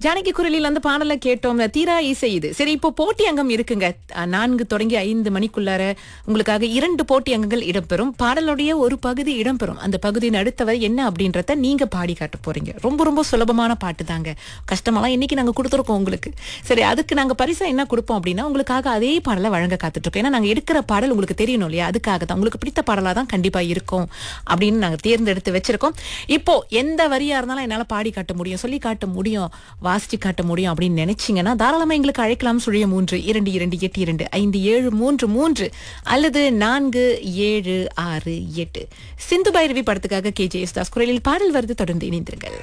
ஜானகி குரலில் அந்த பாடலை கேட்டோம் தீரா இசை இது சரி இப்போ போட்டி அங்கம் இருக்குங்க அஹ், நான்கு தொடங்கி ஐந்து மணிக்குள்ளார உங்களுக்காக இரண்டு போட்டி அங்கங்கள் இடம்பெறும் பாடலுடைய ஒரு பகுதி இடம்பெறும் அந்த பகுதியின் அடுத்தவர் என்ன அப்படின்றத நீங்க பாடி காட்ட போறீங்க ரொம்ப ரொம்ப சுலபமான பாட்டு தாங்க கஷ்டமெல்லாம் இன்னைக்கு நாங்க கொடுத்துருக்கோம் உங்களுக்கு சரி அதுக்கு நாங்க பரிசா என்ன கொடுப்போம் அப்படின்னா உங்களுக்காக அதே பாடலை வழங்க காத்துட்டு இருக்கோம் ஏன்னா நாங்க எடுக்கிற பாடல் உங்களுக்கு தெரியணும் இல்லையா அதுக்காக தான் உங்களுக்கு பிடித்த பாடலா தான் கண்டிப்பா இருக்கும் அப்படின்னு நாங்க தேர்ந்தெடுத்து வச்சிருக்கோம் இப்போ எந்த வரியா இருந்தாலும் என்னால பாடி காட்ட முடியும் சொல்லி காட்ட முடியும் வாசிச்சு காட்ட முடியும் அப்படின்னு நினைச்சீங்கன்னா தாராளமா எங்களுக்கு அழைக்கலாம் சுழிய மூன்று இரண்டு இரண்டு எட்டு இரண்டு ஐந்து ஏழு மூன்று மூன்று அல்லது நான்கு ஏழு ஆறு எட்டு சிந்து பைரவி படத்துக்காக கே ஜே தாஸ் குரலில் பாடல் வருது தொடர்ந்து இணைந்திருங்கள்